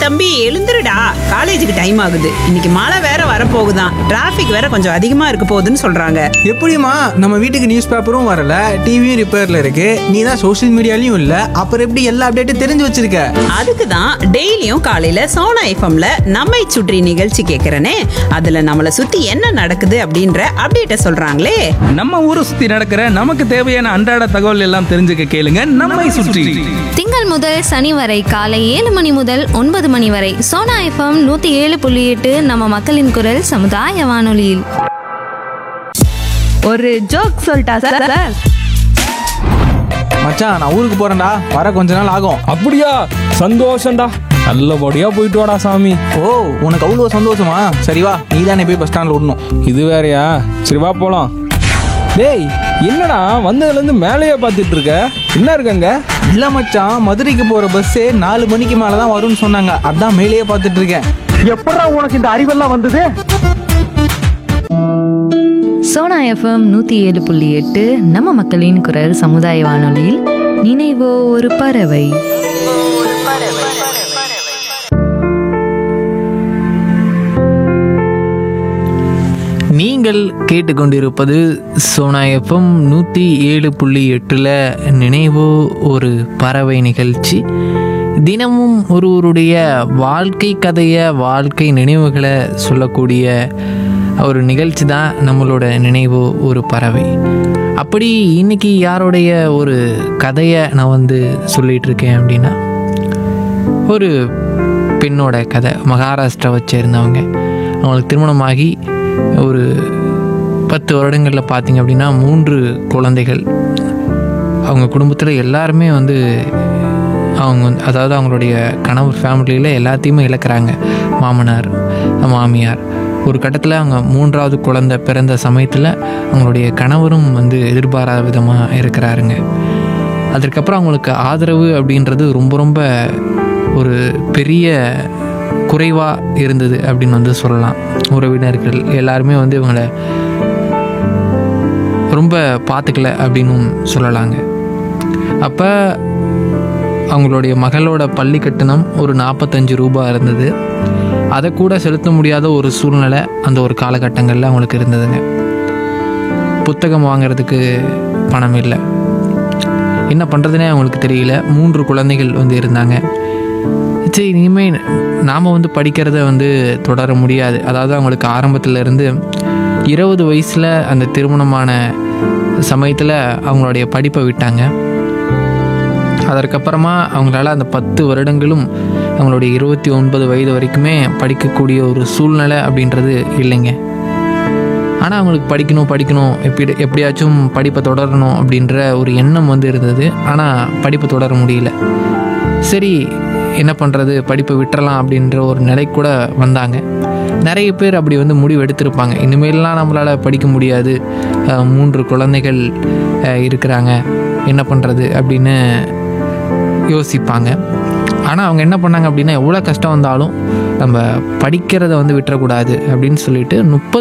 தம்பி எழுந்துருடா காலேஜுக்கு டைம் ஆகுது இன்னைக்கு மழை வேற வரப்போகுதாம் டிராஃபிக் வேற கொஞ்சம் அதிகமா இருக்க போகுதுன்னு சொல்றாங்க எப்படிம்மா நம்ம வீட்டுக்கு நியூஸ் பேப்பரும் வரல டிவியும் ரிப்பேர்ல இருக்கு நீ தான் சோஷியல் மீடியாலையும் இல்ல அப்புறம் எப்படி எல்லா அப்டேட்டும் தெரிஞ்சு வச்சிருக்க அதுக்கு தான் டெய்லியும் காலையில சோனா எஃப்எம்ல நம்மை சுற்றி நிகழ்ச்சி கேட்கறனே அதுல நம்மளை சுத்தி என்ன நடக்குது அப்படின்ற அப்டேட்ட சொல்றாங்களே நம்ம ஊரை சுத்தி நடக்கிற நமக்கு தேவையான அன்றாட தகவல் எல்லாம் தெரிஞ்சுக்க கேளுங்க நம்மை சுற்றி திங்கள் முதல் சனி வரை காலை ஏழு மணி முதல் ஒன்பது மணி வரை சோனா எஃப்எம் நூத்தி ஏழு புள்ளி எட்டு நம்ம மக்களின் குரல் சமுதாய வானொலியில் ஒரு ஜோக் சொல்லிட்டா சார் சார் மச்சான் நான் ஊருக்கு போறேன்டா வர கொஞ்ச நாள் ஆகும் அப்படியா சந்தோஷம்டா நல்லபடியா போயிட்டு வாடா சாமி ஓ உனக்கு அவ்வளோ சந்தோஷமா சரி வா நீ தானே போய் பஸ் ஸ்டாண்ட்ல விடணும் இது வேறயா சரி வா போலாம் டேய் என்னடா வந்ததுல இருந்து மேலேயே பார்த்துட்டு இருக்க என்ன இருக்கங்க இல்ல மச்சான் மதுரைக்கு போற பஸ்ஸே நாலு மணிக்கு மேல தான் வரும்னு சொன்னாங்க அதான் மேலேயே பார்த்துட்டு இருக்கேன் சோனா எஃப்எம் நூத்தி ஏழு புள்ளி எட்டு நம்ம மக்களின் குரல் சமுதாய வானொலியில் நினைவோ ஒரு பறவை நீங்கள் கேட்டுக்கொண்டிருப்பது சோனா எஃப்எம் நூற்றி ஏழு புள்ளி எட்டில் நினைவோ ஒரு பறவை நிகழ்ச்சி தினமும் ஒருவருடைய வாழ்க்கை கதையை வாழ்க்கை நினைவுகளை சொல்லக்கூடிய ஒரு நிகழ்ச்சி தான் நம்மளோட நினைவோ ஒரு பறவை அப்படி இன்னைக்கு யாருடைய ஒரு கதையை நான் வந்து சொல்லிட்டு இருக்கேன் அப்படின்னா ஒரு பெண்ணோட கதை மகாராஷ்டிராவை சேர்ந்தவங்க அவங்களுக்கு திருமணமாகி ஒரு பத்து வருடங்களில் பார்த்தீங்க அப்படின்னா மூன்று குழந்தைகள் அவங்க குடும்பத்தில் எல்லாருமே வந்து அவங்க வந்து அதாவது அவங்களுடைய கணவர் ஃபேமிலியில் எல்லாத்தையுமே இழக்கிறாங்க மாமனார் மாமியார் ஒரு கட்டத்தில் அவங்க மூன்றாவது குழந்தை பிறந்த சமயத்தில் அவங்களுடைய கணவரும் வந்து எதிர்பாராத விதமாக இருக்கிறாருங்க அதற்கப்புறம் அவங்களுக்கு ஆதரவு அப்படின்றது ரொம்ப ரொம்ப ஒரு பெரிய குறைவாக இருந்தது அப்படின்னு வந்து சொல்லலாம் உறவினர்கள் எல்லாருமே வந்து இவங்களை ரொம்ப பார்த்துக்கல அப்படின்னும் சொல்லலாங்க அப்போ அவங்களுடைய மகளோட பள்ளி கட்டணம் ஒரு நாற்பத்தஞ்சு ரூபாய் இருந்தது அதை கூட செலுத்த முடியாத ஒரு சூழ்நிலை அந்த ஒரு காலகட்டங்களில் அவங்களுக்கு இருந்ததுங்க புத்தகம் வாங்குறதுக்கு பணம் இல்லை என்ன பண்ணுறதுனே அவங்களுக்கு தெரியல மூன்று குழந்தைகள் வந்து இருந்தாங்க சரி இனிமேல் நாம் வந்து படிக்கிறத வந்து தொடர முடியாது அதாவது அவங்களுக்கு ஆரம்பத்துல இருந்து இருபது வயசில் அந்த திருமணமான சமயத்தில் அவங்களுடைய படிப்பை விட்டாங்க அதற்கப்புறமா அவங்களால அந்த பத்து வருடங்களும் அவங்களுடைய இருபத்தி ஒன்பது வயது வரைக்குமே படிக்கக்கூடிய ஒரு சூழ்நிலை அப்படின்றது இல்லைங்க ஆனால் அவங்களுக்கு படிக்கணும் படிக்கணும் எப்படி எப்படியாச்சும் படிப்பை தொடரணும் அப்படின்ற ஒரு எண்ணம் வந்து இருந்தது ஆனால் படிப்பை தொடர முடியல சரி என்ன பண்ணுறது படிப்பை விட்டுறலாம் அப்படின்ற ஒரு நிலை கூட வந்தாங்க நிறைய பேர் அப்படி வந்து முடிவு எடுத்திருப்பாங்க இனிமேல்லாம் நம்மளால் படிக்க முடியாது அஹ், மூன்று குழந்தைகள் அஹ், இருக்கிறாங்க என்ன பண்ணுறது அப்படின்னு யோசிப்பாங்க ஆனால் அவங்க என்ன பண்ணாங்க அப்படின்னா எவ்வளோ கஷ்டம் வந்தாலும் நம்ம படிக்கிறத வந்து விட்டுறக்கூடாது அப்படின்னு சொல்லிட்டு முப்பது